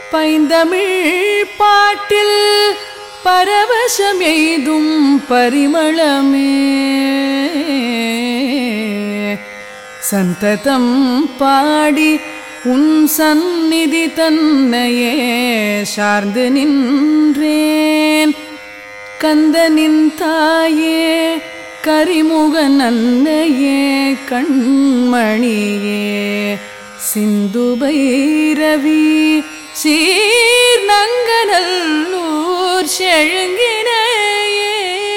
பைந்தமிழ் பாட்டில் பரவசம் எய்தும் பரிமளமே சந்ததம் பாடி உன் சந்நிதி தன்னையே சார்ந்து நின்றேன் கந்தனின் தாயே கரிமுகன் அன்னையே கண்மணியே சிந்து பைரவி சீர் நங்கநல்லூர் செழுங்கினையே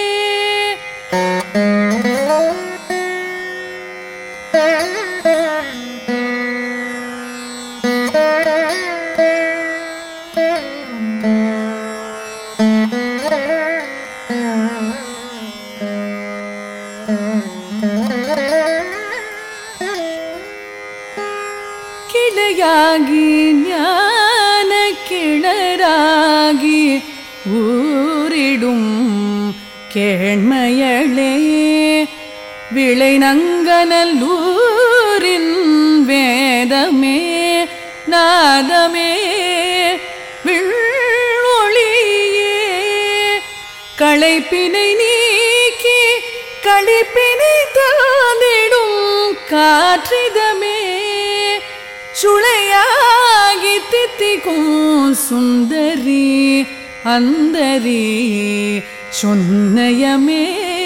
கிளையாகி ஞான கிணறாகி ஊரிடும் கேண்மையளே விளை நங்கநல்லூரின் வேதமே நாதமே விண்ணொளியே களைப்பினை நீக்கி களிப்பினை தாந்திடும் காற்றிதமே சுளையாகி தித்திக்கும் சுந்தரி அந்தரி சொன்னயமே